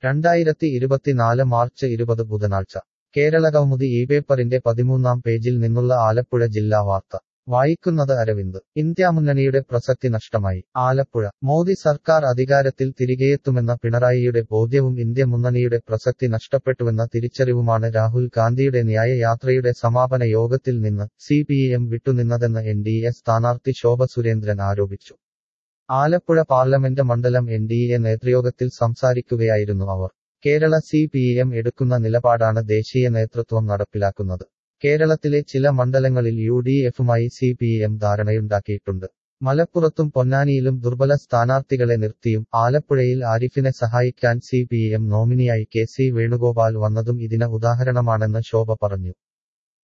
രണ്ടായിരത്തി ഇരുപത്തിനാല് മാർച്ച് ഇരുപത് ബുധനാഴ്ച കേരളകൗമുദി ഈ പേപ്പറിന്റെ പതിമൂന്നാം പേജിൽ നിന്നുള്ള ആലപ്പുഴ ജില്ലാ വാർത്ത വായിക്കുന്നത് അരവിന്ദ് ഇന്ത്യാമുന്നണിയുടെ പ്രസക്തി നഷ്ടമായി ആലപ്പുഴ മോദി സർക്കാർ അധികാരത്തിൽ തിരികെയെത്തുമെന്ന പിണറായിയുടെ ബോധ്യവും ഇന്ത്യ മുന്നണിയുടെ പ്രസക്തി നഷ്ടപ്പെട്ടുവെന്ന തിരിച്ചറിവുമാണ് രാഹുൽ ഗാന്ധിയുടെ ന്യായയാത്രയുടെ സമാപന യോഗത്തിൽ നിന്ന് സി പി എം വിട്ടുനിന്നതെന്ന് എൻ ഡി എ സ്ഥാനാർത്ഥി ശോഭ സുരേന്ദ്രൻ ആരോപിച്ചു ആലപ്പുഴ പാർലമെന്റ് മണ്ഡലം എൻ ഡി എ നേതൃയോഗത്തിൽ സംസാരിക്കുകയായിരുന്നു അവർ കേരള സി പി എം എടുക്കുന്ന നിലപാടാണ് ദേശീയ നേതൃത്വം നടപ്പിലാക്കുന്നത് കേരളത്തിലെ ചില മണ്ഡലങ്ങളിൽ യു ഡി എഫുമായി സി പി എം ധാരണയുണ്ടാക്കിയിട്ടുണ്ട് മലപ്പുറത്തും പൊന്നാനിയിലും ദുർബല സ്ഥാനാർത്ഥികളെ നിർത്തിയും ആലപ്പുഴയിൽ ആരിഫിനെ സഹായിക്കാൻ സി പി എം നോമിനിയായി കെ സി വേണുഗോപാൽ വന്നതും ഇതിന് ഉദാഹരണമാണെന്ന് ശോഭ പറഞ്ഞു